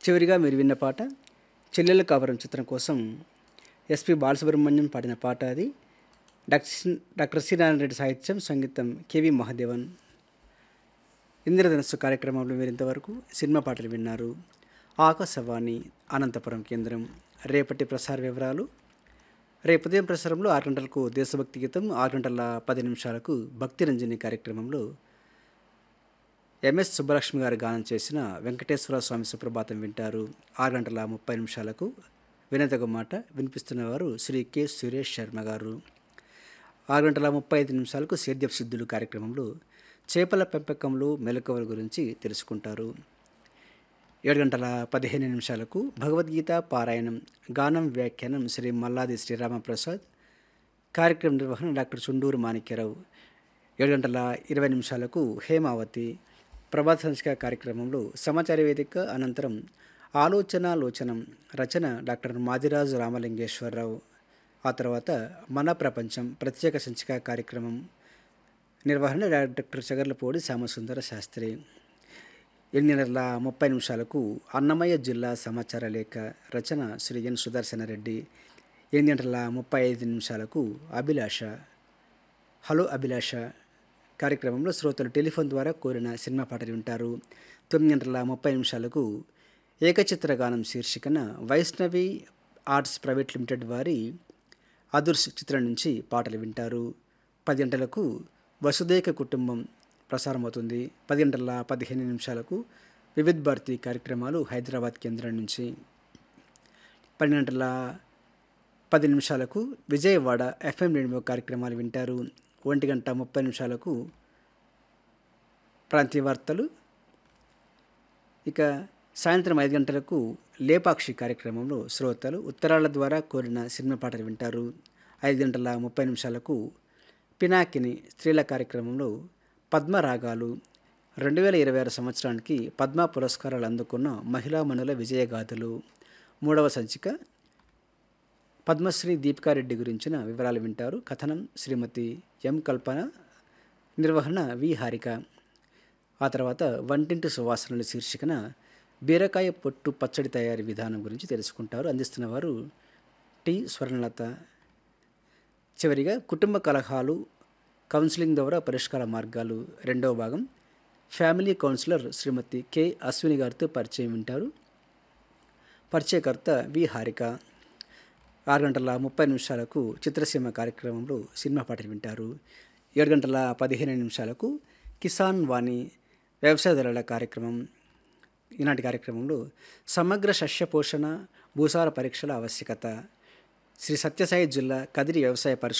చివరిగా మీరు విన్న పాట చెల్లెల కావరం చిత్రం కోసం ఎస్పి బాలసుబ్రహ్మణ్యం పాడిన పాట అది doctor C- doctor C Narayana Reddy సాహిత్యం సంగీతం కెవి మహాదేవన్ ఇంద్రధనస్సు కార్యక్రమంలో మీరు ఇంతవరకు సినిమా పాటలు విన్నారు ఆకాశవాణి అనంతపురం కేంద్రం రేపటి ప్రసార వివరాలు రేపు ఉదయం ప్రసారంలో ఆరు గంటలకు దేశభక్తి గీతం ఆరు గంటల పది నిమిషాలకు భక్తి రంజని కార్యక్రమంలో ఎంఎస్ సుబ్బలక్ష్మి గారు గానం చేసిన వెంకటేశ్వర స్వామి సుప్రభాతం వింటారు ఆరు గంటల ముప్పై నిమిషాలకు వినతగ మాట వినిపిస్తున్నవారు శ్రీ కె సురేష్ శర్మ గారు ఆరు గంటల ముప్పై ఐదు నిమిషాలకు సేద్యపు సిద్ధులు కార్యక్రమంలో చేపల పెంపకంలో మెలకువల గురించి తెలుసుకుంటారు ఏడు గంటల పదిహేను నిమిషాలకు భగవద్గీత పారాయణం గానం వ్యాఖ్యానం శ్రీ మల్లాది శ్రీరామప్రసాద్ కార్యక్రమ నిర్వహణ డాక్టర్ చుండూరు మాణిక్యరావు ఏడు గంటల ఇరవై నిమిషాలకు హేమావతి ప్రభాత సంచిక కార్యక్రమంలో సమాచార వేదిక అనంతరం ఆలోచన లోచనం రచన డాక్టర్ మాదిరాజు రామలింగేశ్వరరావు ఆ తర్వాత మన ప్రపంచం ప్రత్యేక సంచిక కార్యక్రమం నిర్వహణ డాక్టర్ చగర్లపూడి శ్యామసుందర శాస్త్రి ఎనిమిది గంటల ముప్పై నిమిషాలకు అన్నమయ్య జిల్లా సమాచార లేఖ రచన శ్రీ ఎన్ సుదర్శన రెడ్డి ఎనిమిది గంటల ముప్పై ఐదు నిమిషాలకు అభిలాష హలో అభిలాష కార్యక్రమంలో శ్రోతలు టెలిఫోన్ ద్వారా కోరిన సినిమా పాటలు వింటారు తొమ్మిది గంటల ముప్పై నిమిషాలకు ఏకచిత్ర గానం శీర్షికన వైష్ణవి ఆర్ట్స్ ప్రైవేట్ లిమిటెడ్ వారి అదుర్స్ చిత్రం నుంచి పాటలు వింటారు పది గంటలకు వసుదేక కుటుంబం ప్రసారమవుతుంది పది గంటల పదిహేను నిమిషాలకు వివిధ్ భారతి కార్యక్రమాలు హైదరాబాద్ కేంద్రం నుంచి పన్నెండు గంటల పది నిమిషాలకు విజయవాడ ఎఫ్ఎం రెయిన్బో కార్యక్రమాలు వింటారు ఒంటి గంట ముప్పై నిమిషాలకు ప్రాంతీయ వార్తలు ఇక సాయంత్రం ఐదు గంటలకు లేపాక్షి కార్యక్రమంలో శ్రోతలు ఉత్తరాల ద్వారా కోరిన సినిమా పాటలు వింటారు ఐదు గంటల ముప్పై నిమిషాలకు పినాకిని స్త్రీల కార్యక్రమంలో పద్మరాగాలు రెండు వేల ఇరవై ఆరు సంవత్సరానికి పద్మ పురస్కారాలు అందుకున్న మహిళామణుల విజయగాథలు మూడవ సంచిక పద్మశ్రీ దీపికారెడ్డి గురించిన వివరాలు వింటారు కథనం శ్రీమతి ఎం కల్పన నిర్వహణ వి హారిక ఆ తర్వాత వంటింటి సువాసనలు శీర్షికన బీరకాయ పొట్టు పచ్చడి తయారీ విధానం గురించి తెలుసుకుంటారు అందిస్తున్నవారు టి స్వర్ణలత చివరిగా కుటుంబ కలహాలు కౌన్సిలింగ్ ద్వారా పరిష్కార మార్గాలు రెండవ భాగం family counsellor Shrimati K Ashwini గారితో పరిచయం వింటారు పరిచయకర్త వి హారిక ఆరు గంటల ముప్పై నిమిషాలకు చిత్రసీమ కార్యక్రమంలో సినిమా పాటలు వింటారు ఏడు గంటల పదిహేను నిమిషాలకు కిసాన్ వాణి వ్యవసాయదారుల కార్యక్రమం ఈనాటి కార్యక్రమంలో సమగ్ర సస్య పోషణ భూసార పరీక్షల ఆవశ్యకత శ్రీ సత్యసాయి జిల్లా కదిరి వ్యవసాయ పరిశోధన